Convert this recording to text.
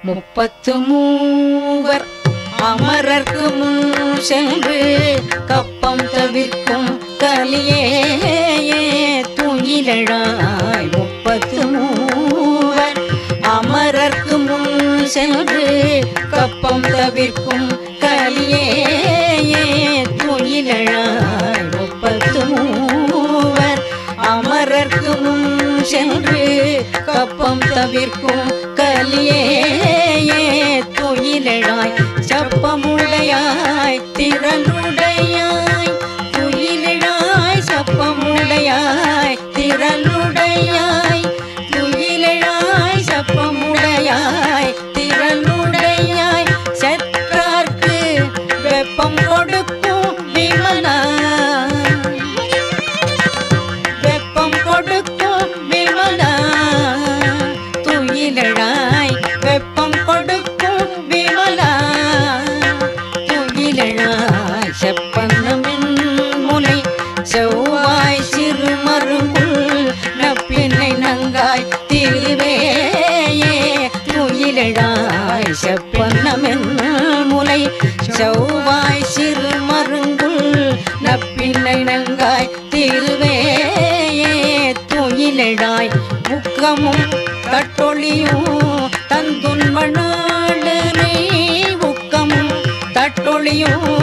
முப்பத்து மூவர் அமரர்க்கு முன் சென்று கப்பம் தவிர்க்கும் கலியே துயிலழாய் முப்பத்து மூவர் அமரர்க்கு முன் சென்று கப்பம் தவிர்க்கும் கலியே துயிலழாய் முப்பத்து மூவர் அமரர்க்கு முன் சென்று கப்பம் தவிர்க்கும் கலியே துயிலழாய் சப்பமுடையாய் திரளுடையாய் துயிலழாய் சப்பமுடையாய் திரளுடையாய் துயிலழாய் சப்பமுடையாய் திரளுடையாய் செற்றார்க்கு வெப்பம் கொடுக்கும் விமலா வெப்பம் கொடுக்கும் விமலா துயிலழாய் வெப்பம் கொடுக்கும் விமலா துயிலழாய் செப்பன்னமின் முனை செவ்வாய் சிறு மருங்குள் நப்பினை நங்காய் திருவேயே துயிலழாய் செப்பன்னமென் முனை செவ்வாய் சிறு மருங்குள் நப்பினை நங்காய் திருவேயே துயிலழாய் முக்கமும் தட்டொழியும் தந்துன் மணாளனை முக்கமும் தட்டொழியும்